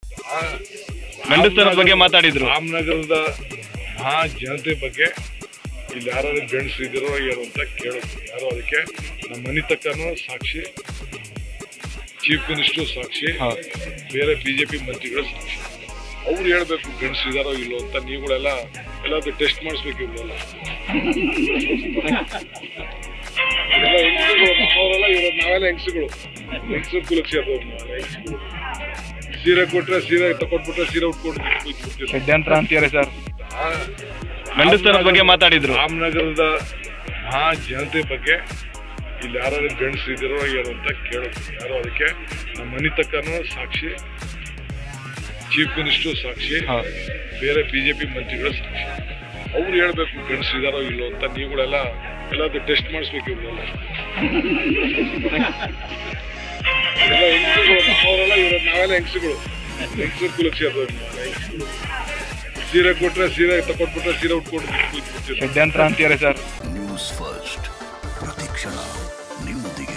ಗಂಡಸರ ಬಗ್ಗೆ ಮಾತಾಡಿದ್ರು ರಾಮನಗರದ ಮಹಾ ಜನತೆ ಬಗ್ಗೆ ಇಲ್ಲಿ ಯಾರು ಗಂಡಸಿದಿರೋ ಏನು ಅಂತ ಕೇಳೋದು ಯಾರು ಅದಕ್ಕೆ ನಮ್ಮ ಮನೆ ತಕ್ಕನೂ ಸಾಕ್ಷಿ ಚೀಫ್ ಮಿನಿಸ್ಟರ್ ಸಾಕ್ಷಿ ಹೌದು. ಬೇರೆ ಬಿಜೆಪಿ ಮಂತ್ರಿಗಳು ಸಾಕ್ಷಿ ಅವ್ರು ಹೇಳ್ಬೇಕು ಗಂಡಸಿದಾರೋ ಇಲ್ಲೋ ಅಂತ ನೀವುಗಳೆಲ್ಲ ಎಲ್ಲಾದ್ರೂ ಟೆಸ್ಟ್ ಮಾಡಿಸ್ಬೇಕು ಇವ್ರೆಲ್ಲ ಇವರೆಲ್ಲ ಹೆಂಗಸುಗಳು ನಮ್ಮವರೆಲ್ಲ ಇವ್ರು ನಾವೆಲ್ಲ ಹೆಂಗಸುಗಳು ಹೆಂಗಸರು ಕುಲಕ್ಕೆ ಸೇರಿದವ್ರು ನಾವೆಲ್ಲ ಹೆಂಗಸುಗಳು ಸೀರೆ ಕೊಟ್ರೆ ಸೀರೆ ತಕೊಟ್ಬಿಟ್ರೆ ಸೀರೆ ಉಟ್ಕೊಂಡು ಬಿಟ್ಬಿಡ್ತೀವಿ ಷಡ್ಯಂತ್ರ ಅಂತೀರಿ ಸರ್ ಗಂಡಸರ ಬಗ್ಗೆ ಮಾತಾಡಿದ್ರು ರಾಮನಗರದ ಮಹಾ ಜನತೆ ಬಗ್ಗೆ ಇಲ್ಲಿ ಯಾರು ಗಂಡಸಿದಿರೋ ಏನು ಅಂತ ಕೇಳೋದು ಯಾರು ಅದಕ್ಕೆ ನಮ್ಮ ಮನೆ ತಕ್ಕನೂ ಸಾಕ್ಷಿ ಚೀಫ್ ಮಿನಿಸ್ಟರ್ ಸಾಕ್ಷಿ ಹೌದು. ಬೇರೆ ಬಿಜೆಪಿ ಮಂತ್ರಿಗಳು ಸಾಕ್ಷಿ ಅವ್ರು ಹೇಳ್ಬೇಕು ಗಂಡಸಿದಾರೋ ಇಲ್ಲೋ ಅಂತ ನೀವುಗಳೆಲ್ಲ ಎಲ್ಲಾದ್ರೂ ಟೆಸ್ಟ್ ಮಾಡಿಸ್ಬೇಕು ಇವ್ರೆಲ್ಲ ಎಲ್ಲ ಹೆಂಗಸುಗಳು ನಮ್ಮವರೆಲ್ಲ ಇವ್ರು ನಾವೆಲ್ಲ ಹೆಂಗಸುಗಳು ಹೆಂಗಸರು ಕುಲಕ್ಕೆ ಸೇರಿದವ್ರು ನಾವೆಲ್ಲ ಹೆಂಗಸುಗಳು ಸೀರೆ ಕೊಟ್ರೆ ಸೀರೆ ತಕೊಟ್ಬಿಟ್ರೆ ಸೀರೆ ಉಟ್ಕೊಂಡು ಬಿಟ್ಬಿಡ್ತೀವಿ ಷಡ್ಯಂತ್ರ ಅಂತೀರಿ ಸರ್ ನ್ಯೂಸ್ ಫಸ್ಟ್ ಪ್ರತಿಕ್ಷಣ ನಿಮ್ಮೊಂದಿಗೆ